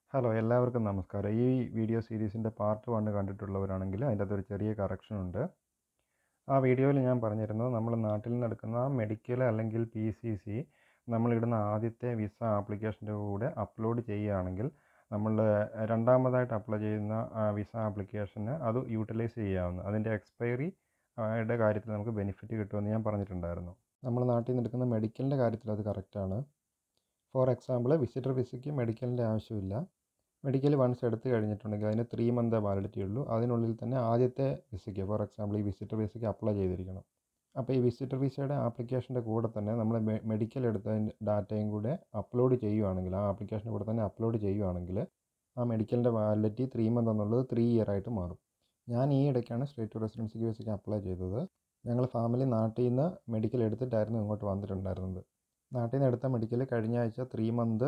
hello എല്ലാവർക്കും നമസ്കാരം ഈ വീഡിയോ സീരീസിൻ്റെ പാർട്ട് വണ്ണ് കണ്ടിട്ടുള്ളവരാണെങ്കിൽ അതിൻ്റെ അകത്തൊരു ചെറിയ കറക്ഷൻ ഉണ്ട് ആ വീഡിയോയിൽ ഞാൻ പറഞ്ഞിരുന്നത് നമ്മൾ നാട്ടിൽ നിന്ന് എടുക്കുന്ന മെഡിക്കൽ അല്ലെങ്കിൽ പി സി സി നമ്മളിടുന്ന ആദ്യത്തെ വിസ ആപ്ലിക്കേഷൻ്റെ കൂടെ അപ്ലോഡ് ചെയ്യുകയാണെങ്കിൽ നമ്മൾ രണ്ടാമതായിട്ട് അപ്ലൈ ചെയ്യുന്ന വിസ ആപ്ലിക്കേഷന് അത് യൂട്ടിലൈസ് ചെയ്യാവുന്ന അതിൻ്റെ എക്സ്പയറി യുടെ കാര്യത്തിൽ നമുക്ക് ബെനിഫിറ്റ് കിട്ടുമെന്ന് ഞാൻ പറഞ്ഞിട്ടുണ്ടായിരുന്നു നമ്മൾ നാട്ടിൽ നിന്ന് എടുക്കുന്ന മെഡിക്കലിൻ്റെ കാര്യത്തിൽ അത് കറക്റ്റാണ് ഫോർ എക്സാമ്പിൾ വിസിറ്റർ വിസയ്ക്ക് മെഡിക്കലിൻ്റെ ആവശ്യമില്ല മെഡിക്കൽ വൺസ് എടുത്തു കഴിഞ്ഞിട്ടുണ്ടെങ്കിൽ അതിന് ത്രീ മന്ത് വാലിഡിറ്റി ഉള്ളൂ അതിനുള്ളിൽ തന്നെ ആദ്യത്തെ വിസയ്ക്ക് ഫോർ എക്സാമ്പിൾ ഈ വിസിറ്റർ വിസയ്ക്ക് അപ്ലൈ ചെയ്തിരിക്കണം അപ്പോൾ ഈ വിസിറ്റർ വിസയുടെ ആപ്ലിക്കേഷൻ്റെ കൂടെ തന്നെ നമ്മൾ മെഡിക്കൽ എടുത്ത ഡാറ്റയും കൂടെ അപ്ലോഡ് ചെയ്യുവാണെങ്കിൽ ആ ആപ്ലിക്കേഷൻ്റെ കൂടെ തന്നെ അപ്ലോഡ് ചെയ്യുവാണെങ്കിൽ ആ മെഡിക്കലിൻ്റെ വാലിഡിറ്റി ത്രീ മന്ത് എന്നുള്ളത് ത്രീ ഇയർ ആയിട്ട് മാറും ഞാൻ ഈ ഇടയ്ക്കാണ് സ്റ്റേറ്റ് ടു റെസിഡൻസിക്ക് വിസയ്ക്ക് അപ്ലൈ ചെയ്തത് ഞങ്ങൾ ഫാമിലി നാട്ടിൽ നിന്ന് മെഡിക്കൽ എടുത്തിട്ടായിരുന്നു ഇങ്ങോട്ട് വന്നിട്ടുണ്ടായിരുന്നത് നാട്ടിൽ നിന്ന് എടുത്ത മെഡിക്കൽ കഴിഞ്ഞ ആഴ്ച ത്രീ മന്ത്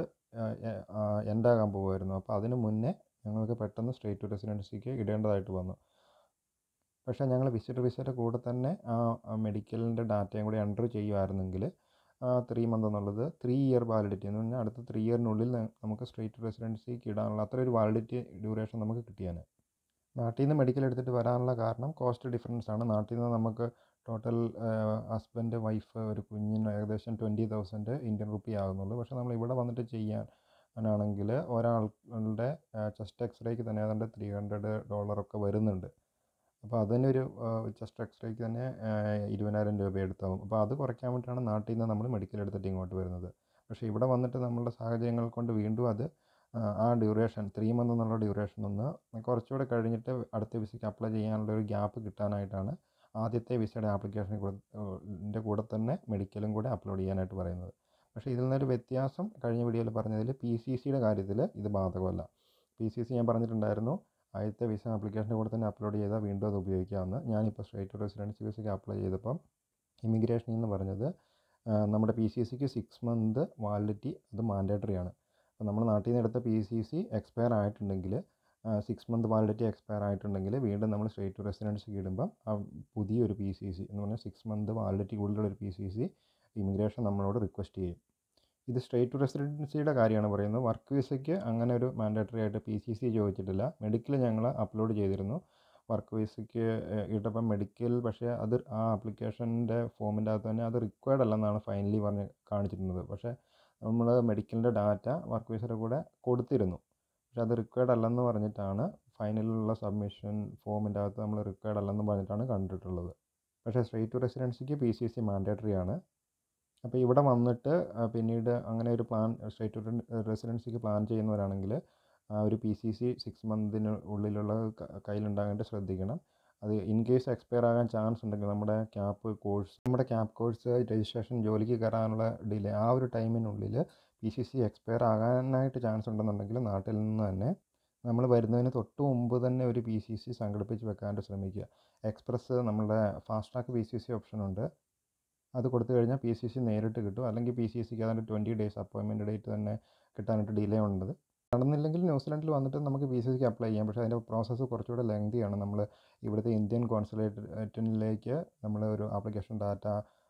എൻഡാകാൻ പോകുമായിരുന്നു അപ്പോൾ അതിന് മുന്നേ ഞങ്ങൾക്ക് പെട്ടെന്ന് സ്റ്റേറ്റ് ടു റെസിഡൻസിക്ക് ഇടേണ്ടതായിട്ട് വന്നു പക്ഷേ ഞങ്ങൾ വിസിറ്റർ വിസയുടെ കൂടെ തന്നെ ആ മെഡിക്കലിൻ്റെ ഡാറ്റയും കൂടി എൻ്റർ ചെയ്യുമായിരുന്നെങ്കിൽ ത്രീ മന്ത് എന്നുള്ളത് ത്രീ ഇയർ വാലിഡിറ്റി എന്ന് പറഞ്ഞാൽ അടുത്ത ത്രീ ഇയറിനുള്ളിൽ നമുക്ക് സ്റ്റേറ്റ് റെസിഡൻസിക്ക് ഇടാനുള്ള അത്ര ഒരു വാലിഡിറ്റി ഡ്യൂറേഷൻ നമുക്ക് കിട്ടിയാണ് നാട്ടിൽ നിന്ന് മെഡിക്കൽ എടുത്തിട്ട് വരാനുള്ള കാരണം കോസ്റ്റ് ഡിഫറൻസ് ആണ് നാട്ടിൽ നിന്ന് നമുക്ക് ടോട്ടൽ ഹസ്ബൻഡ് വൈഫ് ഒരു കുഞ്ഞിന് ഏകദേശം ട്വൻറ്റി തൗസൻഡ് ഇന്ത്യൻ റുപ്പി ആകുന്നുള്ളൂ പക്ഷേ നമ്മൾ ഇവിടെ വന്നിട്ട് ചെയ്യാനാണെങ്കിൽ ഒരാളുടെ ചെസ്റ്റ് എക്സ്റേക്ക് തന്നെ ഏതാണ്ട് ത്രീ ഹൺഡ്രഡ് ഡോളറൊക്കെ വരുന്നുണ്ട് അപ്പോൾ അതിന് ഒരു ചെസ്റ്റ് എക്സ്റേക്ക് തന്നെ ഇരുപതിനായിരം രൂപ എടുത്താവും അപ്പോൾ അത് കുറയ്ക്കാൻ വേണ്ടിയിട്ടാണ് നാട്ടിൽ നിന്ന് നമ്മൾ മെഡിക്കൽ എടുത്തിട്ട് ഇങ്ങോട്ട് വരുന്നത് പക്ഷേ ഇവിടെ വന്നിട്ട് നമ്മളുടെ സാഹചര്യങ്ങൾ കൊണ്ട് വീണ്ടും അത് ആ ഡ്യൂറേഷൻ ത്രീ മന്ത് എന്നുള്ള ഡ്യൂറേഷൻ ഒന്ന് കുറച്ചുകൂടെ കഴിഞ്ഞിട്ട് അടുത്ത വിസയ്ക്ക് അപ്ലൈ ചെയ്യാനുള്ള ഒരു ഗ്യാപ്പ് കിട്ടാനായിട്ടാണ് ആദ്യത്തെ വിസയുടെ ആപ്ലിക്കേഷൻ കൂടെ കൂടെ തന്നെ മെഡിക്കലും കൂടെ അപ്ലോഡ് ചെയ്യാനായിട്ട് പറയുന്നത് പക്ഷേ ഇതിൽ നിന്നൊരു വ്യത്യാസം കഴിഞ്ഞ വീഡിയോയിൽ പറഞ്ഞതിൽ പി സി സിയുടെ കാര്യത്തിൽ ഇത് ബാധകമല്ല പി സി സി ഞാൻ പറഞ്ഞിട്ടുണ്ടായിരുന്നു ആദ്യത്തെ വിസ ആപ്ലിക്കേഷൻ്റെ കൂടെ തന്നെ അപ്ലോഡ് ചെയ്താൽ വീണ്ടും അത് ഉപയോഗിക്കാമെന്ന് ഞാനിപ്പോൾ സ്റ്റേറ്റ് റെസിഡൻസി വിസയ്ക്ക് അപ്ലൈ ചെയ്തപ്പം ഇമിഗ്രേഷനിൽ നിന്ന് പറഞ്ഞത് നമ്മുടെ പി സി സിക്ക് സിക്സ് മന്ത് വാലിഡിറ്റി അത് മാൻഡേറ്ററി ആണ് അപ്പോൾ നമ്മൾ നാട്ടിൽ നിന്ന് എടുത്ത പി സി സി എക്സ്പയർ ആയിട്ടുണ്ടെങ്കിൽ സിക്സ് മന്ത് വാലിഡിറ്റി എക്സ്പയർ ആയിട്ടുണ്ടെങ്കിൽ വീണ്ടും നമ്മൾ സ്റ്റേറ്റ് ടു റെസിഡൻസിക്ക് ഇടുമ്പം പുതിയൊരു പി സി സി എന്ന് പറഞ്ഞാൽ സിക്സ് മന്ത് വാലിഡിറ്റി കൂടുതലുള്ള ഒരു പി സി സി ഇമിഗ്രേഷൻ നമ്മളോട് റിക്വസ്റ്റ് ചെയ്യും ഇത് സ്റ്റേറ്റ് ടു റെസിഡൻസിയുടെ കാര്യമാണ് പറയുന്നത് വർക്ക് വിസയ്ക്ക് അങ്ങനെ ഒരു മാൻഡേറ്ററി ആയിട്ട് പി സി സി ചോദിച്ചിട്ടില്ല മെഡിക്കൽ ഞങ്ങൾ അപ്ലോഡ് ചെയ്തിരുന്നു വർക്ക് വിസയ്ക്ക് ഇട്ടപ്പം മെഡിക്കൽ പക്ഷേ അത് ആ ആപ്ലിക്കേഷൻ്റെ ഫോമിൻ്റെ അകത്ത് തന്നെ അത് റിക്വയർഡ് അല്ലെന്നാണ് ഫൈനലി പറഞ്ഞ് കാണിച്ചിരുന്നത് പക്ഷേ നമ്മൾ മെഡിക്കലിൻ്റെ ഡാറ്റ വർക്ക് വിസയുടെ കൂടെ കൊടുത്തിരുന്നു പക്ഷെ അത് റിക്വയർഡ് അല്ലെന്ന് പറഞ്ഞിട്ടാണ് ഫൈനലിലുള്ള സബ്മിഷൻ ഫോമിൻ്റെ അകത്ത് നമ്മൾ റിക്വയർഡ് അല്ലെന്ന് പറഞ്ഞിട്ടാണ് കണ്ടിട്ടുള്ളത് പക്ഷേ സ്ട്രേറ്റ് ടു റെസിഡൻസിക്ക് പി സി സി മാൻഡേറ്ററി ആണ് അപ്പോൾ ഇവിടെ വന്നിട്ട് പിന്നീട് അങ്ങനെ ഒരു പ്ലാൻ സ്ട്രേറ്റ് ടു റെസിഡൻസിക്ക് പ്ലാൻ ചെയ്യുന്നവരാണെങ്കിൽ ഒരു പി സി സി സിക്സ് മന്തിന് ഉള്ളിലുള്ള കയ്യിലുണ്ടാകാനായിട്ട് ശ്രദ്ധിക്കണം അത് ഇൻ കേസ് എക്സ്പയർ ആകാൻ ചാൻസ് ഉണ്ടെങ്കിൽ നമ്മുടെ ക്യാപ്പ് കോഴ്സ് നമ്മുടെ ക്യാപ്പ് കോഴ്സ് രജിസ്ട്രേഷൻ ജോലിക്ക് കയറാനുള്ള ഡിലേ ആ ഒരു ടൈമിനുള്ളിൽ പി സി സി എക്സ്പയർ ആകാനായിട്ട് ചാൻസ് ഉണ്ടെന്നുണ്ടെങ്കിൽ നാട്ടിൽ നിന്ന് തന്നെ നമ്മൾ വരുന്നതിന് തൊട്ട് മുമ്പ് തന്നെ ഒരു പി സി സി സംഘടിപ്പിച്ച് വെക്കാനായിട്ട് ശ്രമിക്കുക എക്സ്പ്രസ് നമ്മുടെ fast track P C C option ഉണ്ട് അത് കൊടുത്തു കഴിഞ്ഞാൽ പി സി സി നേരിട്ട് കിട്ടും അല്ലെങ്കിൽ പി സി സിക്ക് അതിൻ്റെ ട്വൻറ്റി ഡേയ്സ് അപ്പോയിൻമെൻറ്റ് ഡേറ്റ് തന്നെ കിട്ടാനായിട്ട് ഡിലേ ഉണ്ട് നടന്നില്ലെങ്കിൽ ന്യൂസിലാൻഡിൽ വന്നിട്ട് നമുക്ക് പി സി സിക്ക് അപ്ലൈ ചെയ്യാം പക്ഷേ അതിൻ്റെ പ്രോസസ്സ് കുറച്ചുകൂടെ ലെങ്തിയാണ് നമ്മൾ ഇവിടുത്തെ ഇന്ത്യൻ കോൺസുലേറ്റിലേക്ക് നമ്മൾ ഒരു ആപ്ലിക്കേഷൻ ഡാറ്റ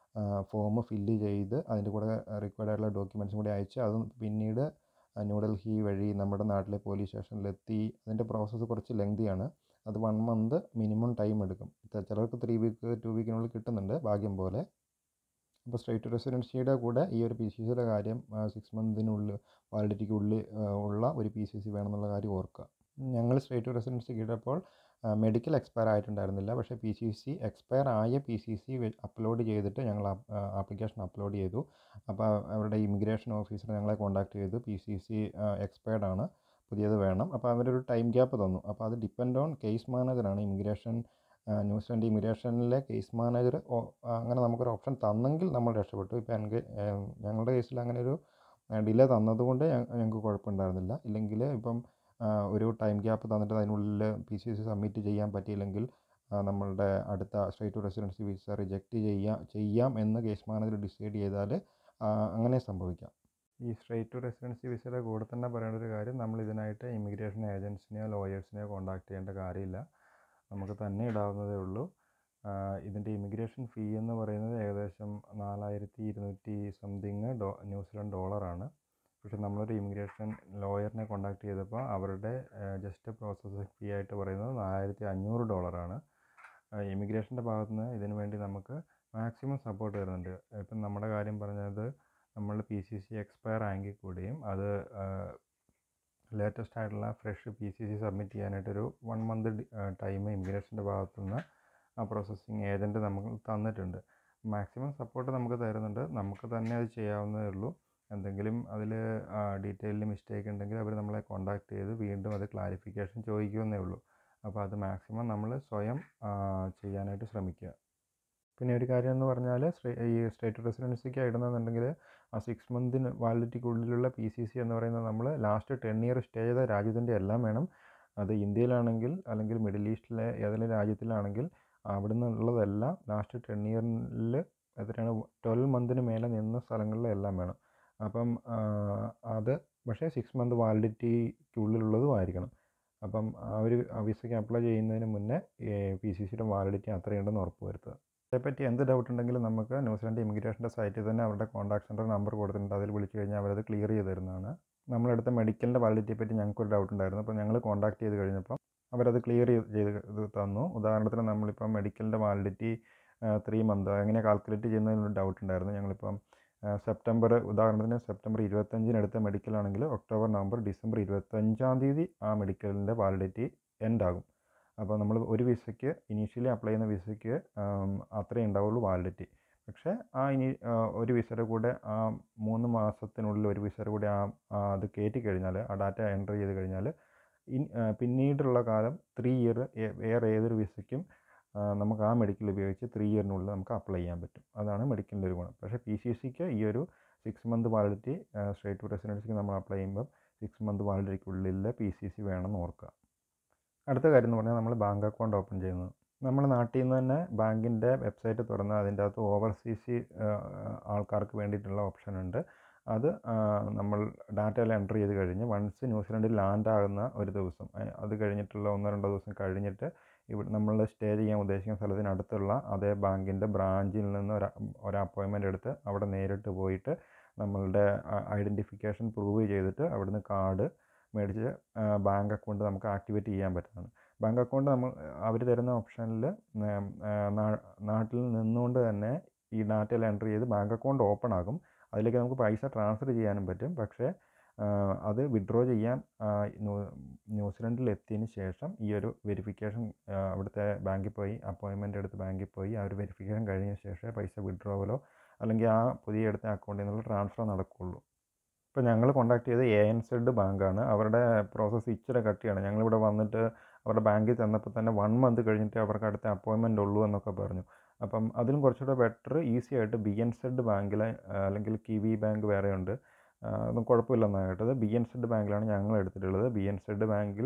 ഫോം ഫില്ല് ചെയ്ത് അതിൻ്റെ കൂടെ റിക്വയർഡ് ആയിട്ടുള്ള ഡോക്യുമെൻറ്റ്സും കൂടി അയച്ച് അത് പിന്നീട് ന്യൂഡൽഹി വഴി നമ്മുടെ നാട്ടിലെ പോലീസ് സ്റ്റേഷനിലെത്തി അതിൻ്റെ പ്രോസസ്സ് കുറച്ച് ലെങ്തിയാണ് അത് വൺ മന്ത് മിനിമം ടൈം എടുക്കും ചിലർക്ക് ത്രീ വീക്ക് ടു വീക്കിനുള്ളിൽ കിട്ടുന്നുണ്ട് ഭാഗ്യം പോലെ അപ്പോൾ സ്റ്റേറ്റ് റെസിഡൻസിയുടെ കൂടെ ഈ ഒരു പി സി സിയുടെ കാര്യം സിക്സ് മന്തിനുള്ളിൽ വാലിഡിറ്റിക്ക് ഉള്ളിൽ ഉള്ള ഒരു പി സി സി വേണമെന്നുള്ള കാര്യം ഓർക്കുക ഞങ്ങൾ സ്റ്റേറ്റ് റെസിഡൻസി കിട്ടപ്പോൾ മെഡിക്കൽ എക്സ്പയർ ആയിട്ടുണ്ടായിരുന്നില്ല പക്ഷേ പി സി സി എക്സ്പയർ ആയ പി സി സി അപ്ലോഡ് ചെയ്തിട്ട് ഞങ്ങൾ ആപ്ലിക്കേഷൻ അപ്ലോഡ് ചെയ്തു അപ്പോൾ അവരുടെ ഇമിഗ്രേഷൻ ഓഫീസർ ഞങ്ങളെ കോൺടാക്ട് ചെയ്തു പി സി സി എക്സ്പയർഡ് ആണ് പുതിയത് വേണം അപ്പോൾ അവരൊരു ടൈം ഗ്യാപ്പ് തന്നു അപ്പോൾ അത് ഡിപ്പെൻഡ് ഓൺ കേസ് മാനേജറാണ് ഇമിഗ്രേഷൻ ന്യൂസിലാൻഡ് ഇമിഗ്രേഷനിലെ കേസ് മാനേജർ അങ്ങനെ നമുക്കൊരു ഓപ്ഷൻ തന്നെങ്കിൽ നമ്മൾ രക്ഷപ്പെട്ടു ഇപ്പോൾ എനിക്ക് ഞങ്ങളുടെ കേസിൽ അങ്ങനെ ഒരു ഡിലേ തന്നതുകൊണ്ട് ഞങ്ങൾക്ക് കുഴപ്പമുണ്ടായിരുന്നില്ല ഇല്ലെങ്കിൽ ഇപ്പം ഒരു ടൈം ഗ്യാപ്പ് തന്നിട്ട് അതിനുള്ളിൽ പി സി സി സബ്മിറ്റ് ചെയ്യാൻ പറ്റിയില്ലെങ്കിൽ നമ്മളുടെ അടുത്ത state to residency visa reject ചെയ്യാം ചെയ്യാം എന്ന് കേസ് മാനേജർ ഡിസൈഡ് ചെയ്താൽ അങ്ങനെ സംഭവിക്കാം ഈ സ്ട്രേറ്റ് ടു റെസിഡൻസി വിസയുടെ കൂടെ തന്നെ പറയേണ്ട ഒരു കാര്യം നമ്മൾ ഇതിനായിട്ട് ഇമിഗ്രേഷൻ ഏജൻസിനെയോ ലോയേഴ്സിനെയോ കോൺടാക്ട് ചെയ്യേണ്ട കാര്യമില്ല നമുക്ക് തന്നെ ഇടാവുന്നതേ ഉള്ളൂ ഇതിൻ്റെ ഇമിഗ്രേഷൻ ഫീ എന്ന് പറയുന്നത് ഏകദേശം നാലായിരത്തി ഇരുന്നൂറ്റി സംതിങ് ഡോ ന്യൂസിലൻഡ് ഡോളറാണ് പക്ഷേ നമ്മളൊരു ഇമിഗ്രേഷൻ ലോയറിനെ കോൺടാക്ട് ചെയ്തപ്പോൾ അവരുടെ ജസ്റ്റ് പ്രോസസ്സിംഗ് ഫീ ആയിട്ട് പറയുന്നത് നാലായിരത്തി അഞ്ഞൂറ് ഡോളറാണ് ഇമിഗ്രേഷൻ്റെ ഭാഗത്ത് നിന്ന് ഇതിനു വേണ്ടി നമുക്ക് മാക്സിമം സപ്പോർട്ട് തരുന്നുണ്ട് ഇപ്പം നമ്മുടെ കാര്യം പറഞ്ഞത് നമ്മൾ പി സി സി എക്സ്പയർ ആയെങ്കിൽ കൂടിയും അത് ലേറ്റസ്റ്റ് ആയിട്ടുള്ള fresh P C C submit ചെയ്യാനായിട്ടൊരു വൺ മന്ത് ടൈം ഇമിഗ്രേഷൻ്റെ ഭാഗത്തു നിന്ന് ആ പ്രോസസ്സിങ് ഏജൻറ്റ് നമുക്ക് തന്നിട്ടുണ്ട് മാക്സിമം സപ്പോർട്ട് നമുക്ക് തരുന്നുണ്ട് നമുക്ക് തന്നെ അത് ചെയ്യാവുന്നതേ ഉള്ളൂ എന്തെങ്കിലും അതിൽ ഡീറ്റെയിലിൽ മിസ്റ്റേക്ക് ഉണ്ടെങ്കിൽ അവർ നമ്മളെ കോൺടാക്ട് ചെയ്ത് വീണ്ടും അത് ക്ലാരിഫിക്കേഷൻ ചോദിക്കുമെന്നേ ഉള്ളൂ അപ്പോൾ അത് മാക്സിമം നമ്മൾ സ്വയം ചെയ്യാനായിട്ട് ശ്രമിക്കുക പിന്നെ ഒരു കാര്യം എന്ന് പറഞ്ഞാൽ ഈ സ്റ്റേറ്റ് റെസിഡൻസിക്ക് ഇടുന്നതെന്നുണ്ടെങ്കിൽ ആ സിക്സ് മന്തിന് വാലിഡിറ്റിക്കുള്ളിലുള്ള പി സി സി എന്ന് പറയുന്നത് നമ്മൾ ലാസ്റ്റ് ടെൻ ഇയർ സ്റ്റേ ചെയ്ത രാജ്യത്തിൻ്റെ എല്ലാം വേണം അത് ഇന്ത്യയിലാണെങ്കിൽ അല്ലെങ്കിൽ മിഡിൽ ഈസ്റ്റിലെ ഏതെങ്കിലും രാജ്യത്തിലാണെങ്കിൽ അവിടെ നിന്നുള്ളതെല്ലാം ലാസ്റ്റ് ടെൻ ഇയറിൽ എത്രയാണ് ട്വൽവ് മന്തിന് മേലെ നിന്ന സ്ഥലങ്ങളിലെല്ലാം വേണം അപ്പം അത് പക്ഷേ സിക്സ് മന്ത് വാലിഡിറ്റിക്കുള്ളിലുള്ളതും ആയിരിക്കണം അപ്പം ആ ഒരു വിസയ്ക്ക് അപ്ലൈ ചെയ്യുന്നതിന് മുന്നേ പി സി സിയുടെ വാലിഡിറ്റി അത്രയുണ്ടെന്ന് ഉറപ്പ് വരുത്തുക അതേപ്പറ്റി എന്ത് ഡൗട്ട് ഉണ്ടെങ്കിലും നമുക്ക് ന്യൂസിലാൻഡ് ഇമിഗ്രേഷൻ്റെ സൈറ്റിൽ തന്നെ അവരുടെ കോൺടാക്ട് സെൻറ്റർ നമ്പർ കൊടുത്തിട്ടുണ്ട് അതിൽ വിളിച്ചു കഴിഞ്ഞാൽ അവരത് ക്ലിയർ ചെയ്ത് തരുന്നതാണ് നമ്മളെടുത്ത മെഡിക്കലിൻ്റെ വാലിഡിറ്റിയെ പറ്റി ഞങ്ങൾക്കൊരു ഡൗട്ട് ഉണ്ടായിരുന്നു അപ്പോൾ ഞങ്ങൾ കോൺടാക്ട് ചെയ്ത് കഴിഞ്ഞപ്പോൾ അവരത് ക്ലിയർ ചെയ്ത് തന്നു ഉദാഹരണത്തിന് നമ്മളിപ്പം മെഡിക്കലിൻ്റെ വാലിഡിറ്റി ത്രീ മന്ത് എങ്ങനെ കാൽക്കുലേറ്റ് ചെയ്യുന്നതിനൊരു ഡൗട്ട് ഉണ്ടായിരുന്നു ഞങ്ങളിപ്പം സെപ്റ്റംബർ ഉദാഹരണത്തിന് സെപ്റ്റംബർ ഇരുപത്തഞ്ചിന് എടുത്ത മെഡിക്കൽ ആണെങ്കിൽ ഒക്ടോബർ നവംബർ ഡിസംബർ ഇരുപത്തഞ്ചാം തീയതി ആ മെഡിക്കലിൻ്റെ വാലിഡിറ്റി എൻഡ് ആകും അപ്പോൾ നമ്മൾ ഒരു വിസയ്ക്ക് ഇനീഷ്യലി അപ്ലൈ ചെയ്യുന്ന വിസയ്ക്ക് അത്രയേ ഉണ്ടാവുള്ളൂ വാലിഡിറ്റി പക്ഷേ ആ ഇനി ഒരു വിസയുടെ കൂടെ ആ മൂന്ന് മാസത്തിനുള്ളിൽ ഒരു വിസയുടെ കൂടെ ആ അത് കയറ്റി കഴിഞ്ഞാൽ ആ ഡാറ്റ എൻ്റർ ചെയ്ത് കഴിഞ്ഞാൽ പിന്നീടുള്ള കാലം ത്രീ ഇയർ വേറെ ഏതൊരു വിസയ്ക്കും നമുക്ക് ആ മെഡിക്കൽ ഉപയോഗിച്ച് ത്രീ ഇയറിനുള്ളിൽ നമുക്ക് അപ്ലൈ ചെയ്യാൻ പറ്റും അതാണ് മെഡിക്കലിൻ്റെ ഒരു ഗുണം പക്ഷേ പി സി സിക്ക് ഈ ഒരു സിക്സ് മന്ത് വാലിഡിറ്റി സ്ട്രേറ്റ് റെസിഡൻസിക്ക് നമ്മൾ അപ്ലൈ ചെയ്യുമ്പോൾ സിക്സ് മന്ത് വാലിഡിറ്റിക്കുള്ളിൽ പി സി സി വേണമെന്ന് ഓർക്കുക അടുത്ത കാര്യം എന്ന് പറഞ്ഞാൽ നമ്മൾ ബാങ്ക് അക്കൗണ്ട് ഓപ്പൺ ചെയ്യുന്നത് നമ്മൾ നാട്ടിൽ നിന്ന് തന്നെ ബാങ്കിൻ്റെ വെബ്സൈറ്റ് തുറന്ന് അതിൻ്റെ അകത്ത് ഓവർസീസ് ആൾക്കാർക്ക് വേണ്ടിയിട്ടുള്ള ഓപ്ഷൻ ഉണ്ട് അത് നമ്മൾ ഡാറ്റയെല്ലാം എൻ്റർ ചെയ്ത് കഴിഞ്ഞ് വൺസ് ന്യൂസിലൻഡിൽ ലാൻഡ് ആകുന്ന ഒരു ദിവസം അത് കഴിഞ്ഞിട്ടുള്ള ഒന്നോ രണ്ടോ ദിവസം കഴിഞ്ഞിട്ട് ഇവിടെ നമ്മൾ സ്റ്റേ ചെയ്യാൻ ഉദ്ദേശിക്കുന്ന സ്ഥലത്തിനടുത്തുള്ള അതേ ബാങ്കിൻ്റെ ബ്രാഞ്ചിൽ നിന്ന് ഒരു ഒരു അപ്പോയിൻമെൻ്റ് എടുത്ത് അവിടെ നേരിട്ട് പോയിട്ട് നമ്മളുടെ ഐഡൻറ്റിഫിക്കേഷൻ പ്രൂവ് ചെയ്തിട്ട് അവിടുന്ന് കാർഡ് മേടിച്ച് ബാങ്ക് അക്കൗണ്ട് നമുക്ക് ആക്ടിവേറ്റ് ചെയ്യാൻ പറ്റുന്നതാണ് ബാങ്ക് അക്കൗണ്ട് നമ്മൾ അവർ തരുന്ന ഓപ്ഷനിൽ നാട്ടിൽ നിന്നുകൊണ്ട് തന്നെ ഈ ഡാറ്റയെല്ലാം എൻ്റർ ചെയ്ത് ബാങ്ക് അക്കൗണ്ട് ഓപ്പൺ ആകും അതിലേക്ക് നമുക്ക് പൈസ ട്രാൻസ്ഫർ ചെയ്യാനും പറ്റും പക്ഷേ അത് വിഡ്രോ ചെയ്യാൻ ന്യൂസിലൻഡിൽ എത്തിയതിന് ശേഷം ഈ ഒരു വെരിഫിക്കേഷൻ അവിടുത്തെ ബാങ്കിൽ പോയി അപ്പോയിൻമെൻ്റ് എടുത്ത് ബാങ്കിൽ പോയി ആ ഒരു വെരിഫിക്കേഷൻ കഴിഞ്ഞ ശേഷമേ പൈസ വിഡ്രോവലോ അല്ലെങ്കിൽ ആ പുതിയ എടുത്ത അക്കൗണ്ടിൽ നിന്നുള്ള ട്രാൻസ്ഫർ നടക്കുകയുള്ളൂ ഇപ്പോൾ ഞങ്ങൾ കോൺടാക്ട് ചെയ്ത് എ എൻ സെഡ് ബാങ്കാണ് അവരുടെ പ്രോസസ്സ് ഇച്ചിരി കട്ടിയാണ് ഞങ്ങളിവിടെ വന്നിട്ട് അവരുടെ ബാങ്കിൽ ചെന്നപ്പോൾ തന്നെ വൺ മന്ത് കഴിഞ്ഞിട്ട് അവർക്ക് അടുത്ത അപ്പോയിൻമെൻ്റ് ഉള്ളൂ എന്നൊക്കെ പറഞ്ഞു അപ്പം അതിലും കുറച്ചുകൂടെ ബെറ്റർ ഈസി ആയിട്ട് ബി എൻ സെഡ് ബാങ്കിൽ അല്ലെങ്കിൽ കിവി ബാങ്ക് വേറെയുണ്ട് അതൊന്നും കുഴപ്പമില്ലെന്നാണ് കേട്ടത് ബി എൻ സെഡ് ബാങ്കിലാണ് ഞങ്ങൾ എടുത്തിട്ടുള്ളത് ബി എൻ സെഡ് ബാങ്കിൽ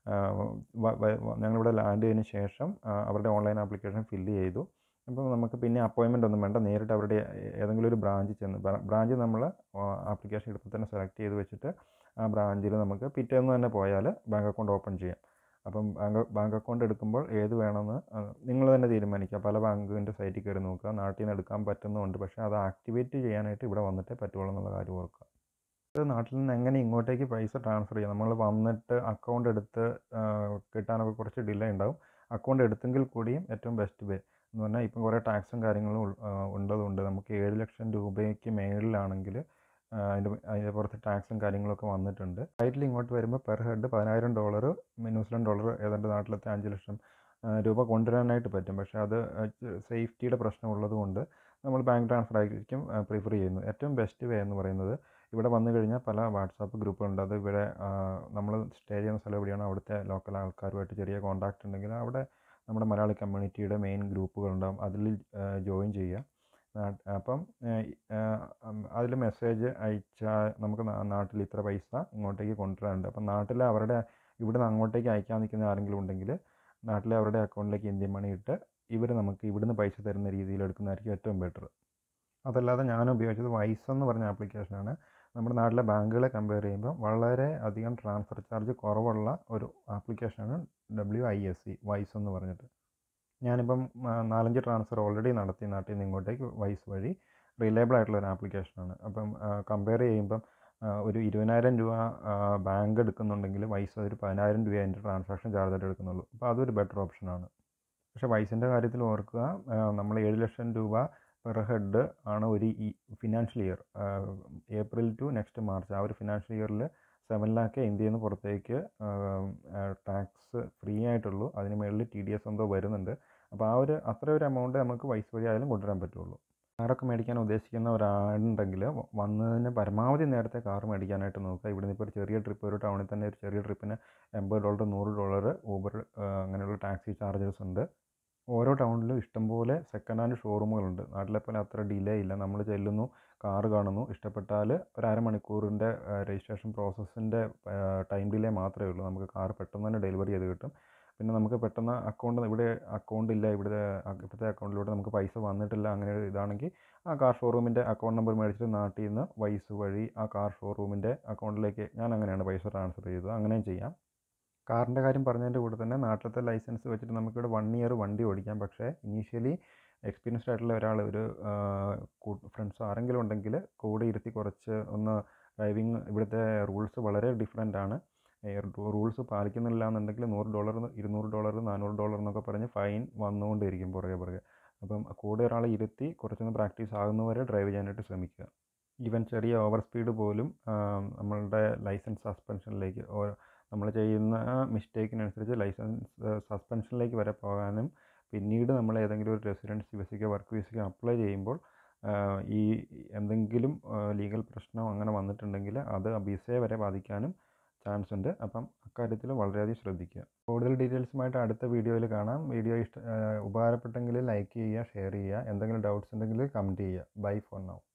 ഞങ്ങളിവിടെ ലാൻഡ് ചെയ്തതിന് ശേഷം അവരുടെ ഓൺലൈൻ ആപ്ലിക്കേഷൻ ഫില്ല് ചെയ്തു അപ്പം നമുക്ക് പിന്നെ അപ്പോയിൻമെൻ്റ് ഒന്നും വേണ്ട നേരിട്ട് അവരുടെ ഏതെങ്കിലും ഒരു ബ്രാഞ്ചിൽ ചെന്ന് ബ്രാഞ്ച് നമ്മൾ ആപ്ലിക്കേഷൻ എടുത്ത് തന്നെ സെലക്ട് ചെയ്ത് വെച്ചിട്ട് ആ ബ്രാഞ്ചിൽ നമുക്ക് പിറ്റേന്ന് തന്നെ പോയാൽ ബാങ്ക് അക്കൗണ്ട് ഓപ്പൺ ചെയ്യാം അപ്പം ബാങ്ക് ബാങ്ക് അക്കൗണ്ട് എടുക്കുമ്പോൾ ഏത് വേണമെന്ന് നിങ്ങൾ തന്നെ തീരുമാനിക്കുക പല ബാങ്കിൻ്റെ സൈറ്റിൽ കയറി നോക്കുക നാട്ടിൽ നിന്ന് എടുക്കാൻ പറ്റുന്നുണ്ട് പക്ഷേ അത് ആക്ടിവേറ്റ് ചെയ്യാനായിട്ട് ഇവിടെ വന്നിട്ടേ പറ്റുള്ളൂ എന്നുള്ള കാര്യം ഓർക്കുക ഇത് നാട്ടിൽ നിന്ന് എങ്ങനെ ഇങ്ങോട്ടേക്ക് പൈസ ട്രാൻസ്ഫർ ചെയ്യാം നമ്മൾ വന്നിട്ട് അക്കൗണ്ട് എടുത്ത് കിട്ടാനൊക്കെ കുറച്ച് ഡിലേ ഉണ്ടാവും അക്കൗണ്ട് എടുത്തെങ്കിൽ കൂടിയും ഏറ്റവും ബെസ്റ്റ് വേ എന്ന് പറഞ്ഞാൽ ഇപ്പം കുറേ ടാക്സും കാര്യങ്ങളും ഉള്ളതുകൊണ്ട് നമുക്ക് ഏഴ് ലക്ഷം രൂപയ്ക്ക് മേളിലാണെങ്കിൽ അതിൻ്റെ അതിൻ്റെ പുറത്ത് ടാക്സും കാര്യങ്ങളൊക്കെ വന്നിട്ടുണ്ട് ഫ്ലൈറ്റിൽ ഇങ്ങോട്ട് വരുമ്പോൾ പെർ ഹെഡ് പതിനായിരം ഡോളർ ന്യൂസിലൻഡ് ഡോളർ ഏതാണ്ട് നാട്ടിലത്തെ അഞ്ച് ലക്ഷം രൂപ കൊണ്ടുവരാനായിട്ട് പറ്റും പക്ഷേ അത് സേഫ്റ്റിയുടെ പ്രശ്നമുള്ളത് കൊണ്ട് നമ്മൾ ബാങ്ക് ട്രാൻസ്ഫർ ആയിരിക്കും പ്രിഫർ ചെയ്യുന്നത് ഏറ്റവും ബെസ്റ്റ് വേ എന്ന് പറയുന്നത് ഇവിടെ വന്നു കഴിഞ്ഞാൽ പല വാട്സാപ്പ് ഗ്രൂപ്പുകളുണ്ട് അത് ഇവിടെ നമ്മൾ സ്റ്റേ ചെയ്യുന്ന സ്ഥലം എവിടെയാണോ അവിടുത്തെ ലോക്കൽ ആൾക്കാരുമായിട്ട് ചെറിയ കോൺടാക്റ്റ് ഉണ്ടെങ്കിൽ അവിടെ നമ്മുടെ മലയാളി കമ്മ്യൂണിറ്റിയുടെ മെയിൻ ഗ്രൂപ്പുകളുണ്ടാകും അതിൽ ജോയിൻ ചെയ്യുക അപ്പം അതിൽ മെസ്സേജ് അയച്ചാൽ നമുക്ക് നാട്ടിൽ ഇത്ര പൈസ ഇങ്ങോട്ടേക്ക് കൊണ്ടുവരാനുണ്ട് അപ്പം നാട്ടിൽ അവരുടെ ഇവിടെ നിന്ന് അങ്ങോട്ടേക്ക് അയക്കാൻ നിൽക്കുന്ന ആരെങ്കിലും ഉണ്ടെങ്കിൽ നാട്ടിലെ അവരുടെ അക്കൗണ്ടിലേക്ക് ഇന്ത്യൻ മണി ഇട്ട് ഇവർ നമുക്ക് ഇവിടുന്ന് പൈസ തരുന്ന രീതിയിൽ എടുക്കുന്നതായിരിക്കും ഏറ്റവും ബെറ്റർ അതല്ലാതെ ഞാൻ ഉപയോഗിച്ചത് വൈസ് എന്ന് പറഞ്ഞ ആപ്ലിക്കേഷനാണ് നമ്മുടെ നാട്ടിലെ ബാങ്കുകളെ കമ്പയർ ചെയ്യുമ്പോൾ വളരെ അധികം ട്രാൻസ്ഫർ ചാർജ് കുറവുള്ള ഒരു ആപ്ലിക്കേഷനാണ് W I S C Wise എന്ന് പറഞ്ഞിട്ട് ഞാനിപ്പം നാലഞ്ച് ട്രാൻസ്ഫർ ഓൾറെഡി നടത്തി നാട്ടിൽ നിന്ന് ഇങ്ങോട്ടേക്ക് വൈസ് വഴി റിലയബിൾ ആയിട്ടുള്ള ഒരു ആപ്ലിക്കേഷനാണ് അപ്പം കമ്പയർ ചെയ്യുമ്പം ഒരു ഇരുപതിനായിരം രൂപ ബാങ്ക് എടുക്കുന്നുണ്ടെങ്കിൽ വൈസ് ഒരു പതിനായിരം രൂപ അതിൻ്റെ ട്രാൻസാക്ഷൻ ചാർജായിട്ട് എടുക്കുന്നുള്ളൂ അപ്പോൾ അതൊരു ബെറ്റർ ഓപ്ഷനാണ് പക്ഷേ വൈസിൻ്റെ കാര്യത്തിൽ ഓർക്കുക നമ്മൾ ഏഴ് ലക്ഷം രൂപ പെർ ഹെഡ് ആണ് ഒരു ഈ financial year April to next March ആ ഒരു ഫിനാൻഷ്യൽ ഇയറിൽ സെവൻ ലാക്ക് ഇന്ത്യയിൽ നിന്ന് പുറത്തേക്ക് ടാക്സ് ഫ്രീ ആയിട്ടുള്ളൂ അതിന് മുകളിൽ ടി ഡി എസ് എന്തോ വരുന്നുണ്ട് അപ്പോൾ ആ ഒരു അത്ര ഒരു എമൗണ്ട് നമുക്ക് വൈസ് വഴി ആയാലും കൊണ്ടുവരാൻ പറ്റുള്ളൂ കാറൊക്കെ മേടിക്കാൻ ഉദ്ദേശിക്കുന്നവരാണെന്നുണ്ടെങ്കിൽ വന്നതിന് പരമാവധി നേരത്തെ കാർ മേടിക്കാനായിട്ട് നോക്കുക ഇവിടുന്ന് ഇപ്പോൾ ഒരു ചെറിയ ട്രിപ്പ് ഒരു ടൗണിൽ തന്നെ ഒരു ചെറിയ ട്രിപ്പിന് എൺപത് ഡോളർ നൂറ് ഡോളർ ഊബർ അങ്ങനെയുള്ള ടാക്സി ചാർജസ് ഉണ്ട് ഓരോ ടൗണിലും ഇഷ്ടംപോലെ സെക്കൻഡ് ഹാൻഡ് ഷോറൂമുകളുണ്ട് നാട്ടിലെ പോലെ അത്ര ഡിലേ ഇല്ല നമ്മൾ ചെല്ലുന്നു കാറ് കാണുന്നു ഇഷ്ടപ്പെട്ടാൽ ഒരു അരമണിക്കൂറിൻ്റെ രജിസ്ട്രേഷൻ പ്രോസസ്സിൻ്റെ ടൈം ഡിലേ മാത്രമേ ഉള്ളൂ നമുക്ക് കാർ പെട്ടെന്ന് തന്നെ ഡെലിവറി ചെയ്ത് കിട്ടും പിന്നെ നമുക്ക് പെട്ടെന്ന് അക്കൗണ്ട് ഇവിടെ അക്കൗണ്ട് ഇല്ല ഇവിടുത്തെ ഇവിടുത്തെ അക്കൗണ്ടിലൂടെ നമുക്ക് പൈസ വന്നിട്ടില്ല അങ്ങനെ ഒരു ഇതാണെങ്കിൽ ആ കാർ ഷോറൂമിൻ്റെ അക്കൗണ്ട് നമ്പർ മേടിച്ചിട്ട് നാട്ടിൽ നിന്ന് വൈസ് വഴി ആ കാർ ഷോറൂമിൻ്റെ അക്കൗണ്ടിലേക്ക് ഞാൻ അങ്ങനെയാണ് പൈസ ട്രാൻസ്ഫർ ചെയ്തത് അങ്ങനെയും ചെയ്യാം കാറിൻ്റെ കാര്യം പറഞ്ഞതിൻ്റെ കൂടെ തന്നെ നാട്ടിലത്തെ ലൈസൻസ് വെച്ചിട്ട് നമുക്കിവിടെ വൺ ഇയർ വണ്ടി ഓടിക്കാം പക്ഷേ ഇനീഷ്യലി എക്സ്പീരിയൻസ്ഡ് ആയിട്ടുള്ള ഒരാൾ ഒരു ഫ്രണ്ട്സ് ആരെങ്കിലും ഉണ്ടെങ്കിൽ കൂടെ ഇരുത്തി കുറച്ച് ഒന്ന് ഡ്രൈവിംഗ് ഇവിടുത്തെ റൂൾസ് വളരെ ഡിഫറെൻ്റ് ആണ് റൂൾസ് പാലിക്കുന്നില്ല എന്നുണ്ടെങ്കിൽ നൂറ് ഡോളർ ഇരുന്നൂറ് ഡോളർ നാനൂറ് ഡോളർ എന്നൊക്കെ പറഞ്ഞ് ഫൈൻ വന്നുകൊണ്ടിരിക്കും പുറകെ പുറകെ അപ്പം കൂടെ ഒരാളെ ഇരുത്തി കുറച്ചൊന്ന് പ്രാക്ടീസ് ആകുന്നവരെ ഡ്രൈവ് ചെയ്യാനായിട്ട് ശ്രമിക്കുക ഈവൻ ചെറിയ ഓവർ സ്പീഡ് പോലും നമ്മളുടെ ലൈസൻസ് സസ്പെൻഷനിലേക്ക് നമ്മൾ ചെയ്യുന്ന മിസ്റ്റേക്കിനനുസരിച്ച് ലൈസൻസ് സസ്പെൻഷനിലേക്ക് വരെ പോകാനും പിന്നീട് നമ്മൾ ഏതെങ്കിലും ഒരു റെസിഡൻസി വിസയ്ക്കോ വർക്ക് വിസയ്ക്കോ അപ്ലൈ ചെയ്യുമ്പോൾ ഈ എന്തെങ്കിലും ലീഗൽ പ്രശ്നം അങ്ങനെ വന്നിട്ടുണ്ടെങ്കിൽ അത് വിസയെ വരെ ബാധിക്കാനും ചാൻസ് ഉണ്ട് അപ്പം അക്കാര്യത്തിൽ വളരെയധികം ശ്രദ്ധിക്കുക കൂടുതൽ ഡീറ്റെയിൽസുമായിട്ട് അടുത്ത വീഡിയോയിൽ കാണാം വീഡിയോ ഇഷ്ട ഉപകാരപ്പെട്ടെങ്കിൽ ലൈക്ക് ചെയ്യുക ഷെയർ ചെയ്യുക എന്തെങ്കിലും ഡൗട്ട്സ് ഉണ്ടെങ്കിൽ കമൻറ്റ് ചെയ്യുക ബൈ ഫോർ നൗ